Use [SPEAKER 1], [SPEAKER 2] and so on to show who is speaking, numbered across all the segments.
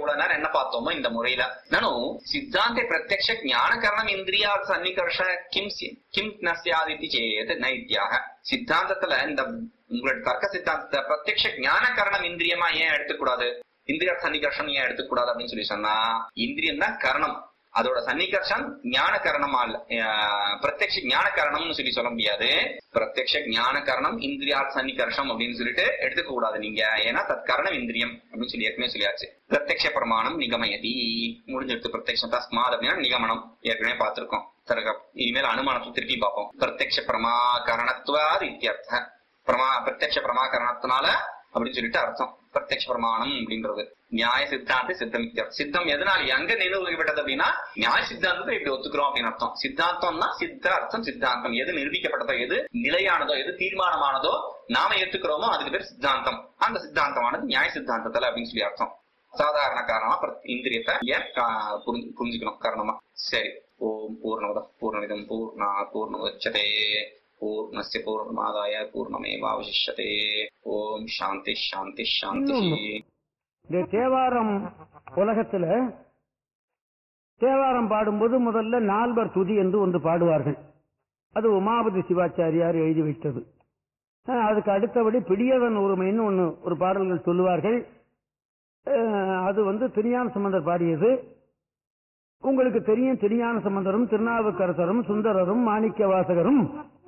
[SPEAKER 1] இவ்வளவு நேரம் என்ன பார்த்தோமோ இந்த முறையில நானும் சித்தாந்த பிரத்யக்ஷ ஞான கரணம் இந்திரியா சன்னிகர்ஷ கிம் சி- கிம் நசியாதித்தி சேத் நைத்தியாக சித்தாந்தத்துல இந்த உங்களோட தர்க்க சித்தாந்தத்தை பிரத்யக்ஷ ஞான கரணம் இந்திரியமா ஏன் எடுத்துக்கூடாது இந்திரிய சன்னிகர்ஷம் ஏன் எடுத்துக்கூடாது அப்படின்னு சொல்லி சொன்னா இந்திரியம் தான் கரணம் அதோட சன்னிகர்ஷம் ஞான கரணமா இல்ல அஹ் பிரத்யக்ஷ ஞான கரணம்னு சொல்லி சொல்ல முடியாது பிரத்யக்ஷ ஞான கரணம் இந்திரியா சன்னிகர்ஷம் அப்படின்னு சொல்லிட்டு எடுத்துக்க கூடாது நீங்க ஏன்னா தத் கரணம் இந்திரியம் அப்படின்னு சொல்லி ஏற்கனவே சொல்லியாச்சு பிரத்யக்ஷ பிரமாணம் நிகமயதி முடிஞ்செடுத்து பிரத்யக்ஷம் தஸ்மாத் அப்படின்னா நிகமனம் ஏற்கனவே பார்த்திருக்கோம் தரக இனிமேல் அனுமானத்தை திருப்பி பார்ப்போம் பிரத்யக்ஷ பிரமாகரணத்துவாது இத்தியர்த்த பிரமா பிரத்யக்ஷ பிரமாகரணத்தினால அப்படின்னு சொல்லிட்டு அர்த்தம் பிரத்யக்ஷ பிரமாணம் அப்படின்றது நியாய சித்தாந்த சித்தம் இத்தியர்த்தம். சித்தம் எதனால எங்க நிரூபிக்கப்பட்டது அப்படின்னா நியாய சித்தாந்தத்தை இப்படி ஒத்துக்கிறோம் அப்படின்னு அர்த்தம் சித்தாந்தம்னா சித்த அர்த்தம் சித்தாந்தம் எது நிரூபிக்கப்பட்டதோ எது நிலையானதோ எது தீர்மானமானதோ நாம ஏத்துக்கிறோமோ அதுக்கு பேர் சித்தாந்தம் அந்த சித்தாந்தமானது நியாய சித்தாந்தத்துல அப்படின்னு சொல்லி அர்த்தம் சாதாரண காரணமா பிர- இந்திரியத்தை ஏன் கா- புரிஞ்சு- புரிஞ்சுக்கணும் காரணமா சரி ஓம் பூர்ணவத பூர்ணவிதம் பூர்ணா பூர்ணமுதச்சதே பூர்ணஸ்ய பூர்ணமாதாய பூர்ணமேவாவசிஷ்யதே ஓம் சாந்தி சாந்தி சாந்தி
[SPEAKER 2] இன்னொன்னு. இந்த தேவாரம் உலகத்துல தேவாரம் பாடும்போது முதல்ல நால்வர் துதி என்று ஒன்று பாடுவார்கள் அது உமாபதி சிவாச்சாரியார் எழுதி வைத்தது அஹ் அதுக்கு அடுத்தபடி பிடியவன் ஒருமைன்னு ஒன்னு ஒரு பாடல்கள் சொல்லுவார்கள் அஹ் அது வந்து திருஞான சம்பந்தர் பாடியது உங்களுக்கு தெரியும் திருஞான சம்பந்தரும் திருநாவுக்கரசரும் சுந்தரரும் மாணிக்க வாசகரும்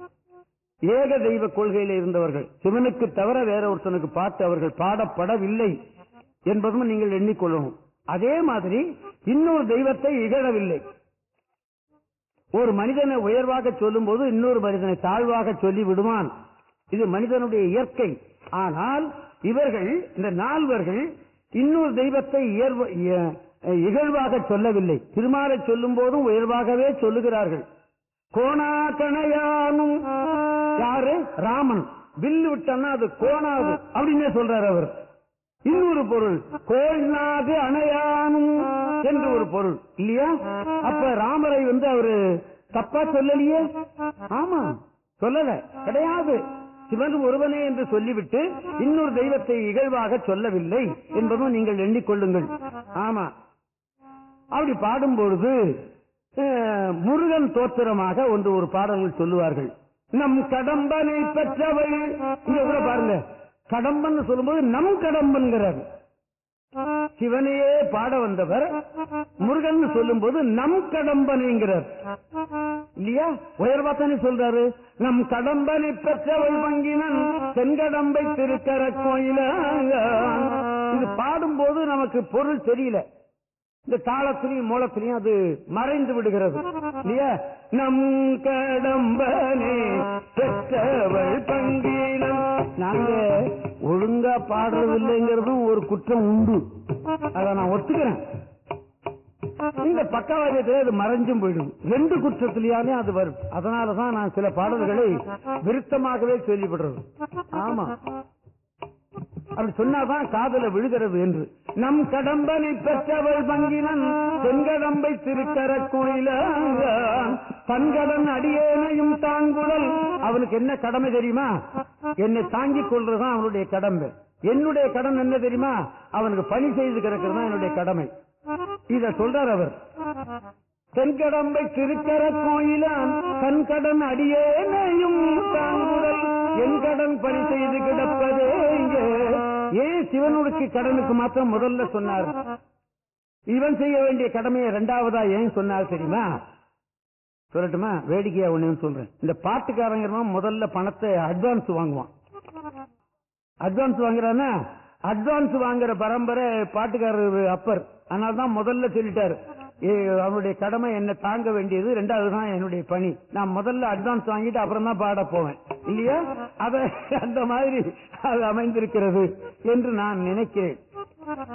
[SPEAKER 2] ஏக தெய்வ கொள்கையில இருந்தவர்கள் சிவனுக்கு தவிர வேற ஒருத்தனுக்கு பாட்டு அவர்கள் பாடப்படவில்லை என்பதும் நீங்கள் எண்ணிக்கொள்ளணும் அதே மாதிரி இன்னொரு தெய்வத்தை இகழவில்லை ஒரு மனிதனை உயர்வாக சொல்லும் போது இன்னொரு மனிதனை தாழ்வாக சொல்லி விடுவான் இது மனிதனுடைய இயற்கை ஆனால் இவர்கள் இந்த நால்வர்கள் இன்னொரு தெய்வத்தை இயர்வ- இய- இகழ்வாக சொல்லவில்லை திருமாலை சொல்லும் போதும் உயர்வாகவே சொல்லுகிறார்கள் கோணா கணையானும் யாரு ராமன் வில்லு விட்டன்னா அது கோணாது அப்படின்னே சொல்றாரு அவர் இன்னொரு பொருள் கோள்நாது அணையானும் என்று ஒரு பொருள் இல்லையா அப்ப ராமரை வந்து அவரு தப்பா சொல்லலையே ஆமா சொல்லல கிடையாது சிவன் ஒருவனே என்று சொல்லிவிட்டு இன்னொரு தெய்வத்தை இகழ்வாக சொல்லவில்லை என்பதும் நீங்கள் எண்ணிக்கொள்ளுங்கள் ஆமா அப்படி பாடும்பொழுது அஹ், முருகன் தோத்திரமாக ஒன்று ஒரு பாடல்கள் சொல்லுவார்கள் நம் கடம்பனை பெற்றவள் இங்க கூட பாருங்க கடம்பன் சொல்லும்போது நம் கடம்பன்கிறார் சிவனையே பாட வந்தவர் முருகன் சொல்லும்போது நம் கடம்பனைங்கிறார் இல்லையா உயர்வா தானே சொல்றாரு நம் கடம்பனை பெற்றவள் பங்கினன் தென்கடம்பை திருக்கர கோயில இது பாடும்போது நமக்கு பொருள் தெரியல இந்த தாளத்திலையும் மூலத்திலையும் அது மறைந்து விடுகிறது இல்லையா நம் கடம்பனே பெற்றவள் பங்கீனம் நாங்க ஒழுங்கா பாடுறது இல்லைங்கிறதும் ஒரு குற்றம் உண்டு அதை நான் ஒத்துக்கிறேன் இந்த பக்கவாதியத்திலே அது மறைஞ்சும் போயிடும் ரெண்டு குற்றத்திலேயாலே அது வரும் அதனாலதான் நான் சில பாடல்களை விருத்தமாகவே சொல்லிவிடுறது ஆமா அப்படி சொன்னாதான் காதல விழுகிறது என்று நம் கடம்பனை பெற்றவள் பங்கினன் தென்கடம்பை திருக்கர கோயில தன்கடன் அடியேனையும் தாங்குதல் அவனுக்கு என்ன கடமை தெரியுமா என்னை தாங்கிக் கொள்றதுதான் அவனுடைய கடமை என்னுடைய கடன் என்ன தெரியுமா அவனுக்கு பணி செய்து கிடக்கிறது தான் என்னுடைய கடமை இத சொல்றார் அவர் தென்கடம்பை திருக்கர கோயிலான் கண்கடன் அடியேனையும் தாங்குதல் என் கடன் பணி செய்து கிடப்பதே இங்கே ஏன் சிவனுக்கு கடனுக்கு மாத்திரம் முதல்ல சொன்னார் இவன் செய்ய வேண்டிய கடமையை இரண்டாவதா ஏன் சொன்னார் தெரியுமா சொல்லட்டுமா வேடிக்கையா ஒண்ணு சொல்றேன் இந்த பாட்டுக்காரங்கிறவன் முதல்ல பணத்தை அட்வான்ஸ் வாங்குவான் அட்வான்ஸ் வாங்குறானா அட்வான்ஸ் வாங்குற பரம்பரை பாட்டுக்காரர் அப்பர் அதனால தான் முதல்ல சொல்லிட்டாரு ஏ, அவனுடைய கடமை என்ன தாங்க வேண்டியது ரெண்டாவது தான் என்னுடைய பணி நான் முதல்ல அட்வான்ஸ் வாங்கிட்டு அப்புறம் தான் பாட போவேன் இல்லையா அத அந்த மாதிரி அது அமைந்திருக்கிறது என்று நான் நினைக்கிறேன்